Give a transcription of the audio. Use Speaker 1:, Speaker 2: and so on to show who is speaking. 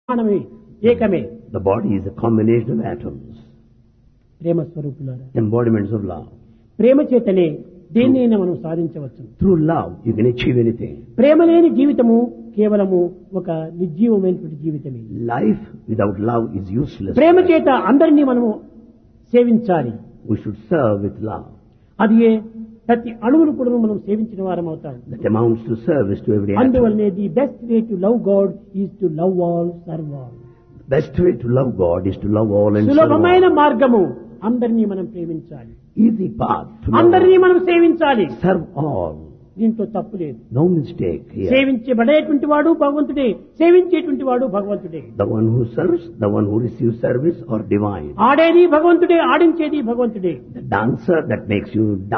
Speaker 1: ప్రాణమే ఏకమే
Speaker 2: The body is a combination of atoms,
Speaker 1: ప్రేమ స్వరూపులారా
Speaker 2: embodiments of love.
Speaker 1: ప్రేమ చేతనే దేన్నైనా మనం సాధించవచ్చు
Speaker 2: Through love, you can achieve anything.
Speaker 1: ప్రేమ లేని జీవితము కేవలము ఒక నిర్జీవమైనటువంటి జీవితమే
Speaker 2: Life without love is useless.
Speaker 1: ప్రేమ చేత అందరినీ మనము సేవించాలి
Speaker 2: We should serve with love.
Speaker 1: అది ఏ ప్రతి అణువును కూడా మనం సేవించిన వారం అవుతాం
Speaker 2: That amounts to service to every atom.
Speaker 1: అందువల్లనే the best way to love God is to love all serve all
Speaker 2: Best way to love God is to love all and serve
Speaker 1: సులభమైన
Speaker 2: all.
Speaker 1: మార్గము అందరినీ మనం ప్రేమించాలి
Speaker 2: Easy path to love
Speaker 1: అందరినీ
Speaker 2: all.
Speaker 1: మనం సేవించాలి
Speaker 2: Serve all.
Speaker 1: దీంట్లో తప్పు లేదు
Speaker 2: No mistake here.
Speaker 1: సేవించబడేటువంటి వాడు భగవంతుడే సేవించేటువంటి వాడు భగవంతుడే
Speaker 2: The one who serves, the one who receives service or divine.
Speaker 1: ఆడేది భగవంతుడే ఆడించేది భగవంతుడే
Speaker 2: The dancer that makes you dance.